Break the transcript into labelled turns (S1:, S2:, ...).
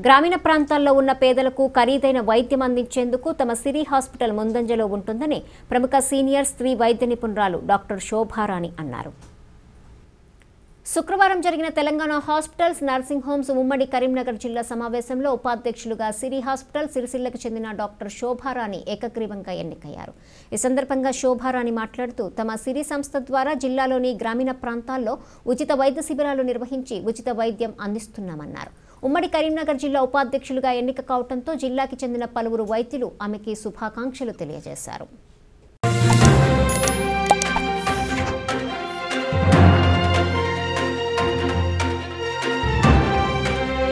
S1: గ్రామీణ ప్రాంతాల్లో ఉన్న పేదలకు ఖరీదైన వైద్యం అందించేందుకు తమ సిరి హాస్పిటల్ ముందంజలో ఉంటుందని ప్రముఖ సీనియర్ స్త్రీ వైద్య నిపుణురాలు డాక్టర్ శోభారాణి అన్నారు శుక్రవారం జరిగిన తెలంగాణ హాస్పిటల్స్ నర్సింగ్ హోమ్స్ ఉమ్మడి కరీంనగర్ జిల్లా సమావేశంలో ఉపాధ్యక్షులుగా సిరి హాస్పిటల్ సిరిసిల్లకు చెందిన డాక్టర్ శోభారాణి ఏకగ్రీవంగా ఎన్నికయ్యారు ఈ సందర్భంగా శోభారాణి మాట్లాడుతూ తమ సిరి సంస్థ ద్వారా జిల్లాలోని గ్రామీణ ప్రాంతాల్లో ఉచిత వైద్య శిబిరాలు నిర్వహించి ఉచిత వైద్యం అందిస్తున్నామన్నారు ఉమ్మడి కరీంనగర్ జిల్లా ఉపాధ్యక్షులుగా ఎన్నిక కావడంతో జిల్లాకి చెందిన పలువురు వైద్యులు ఆమెకి శుభాకాంక్షలు తెలియజేశారు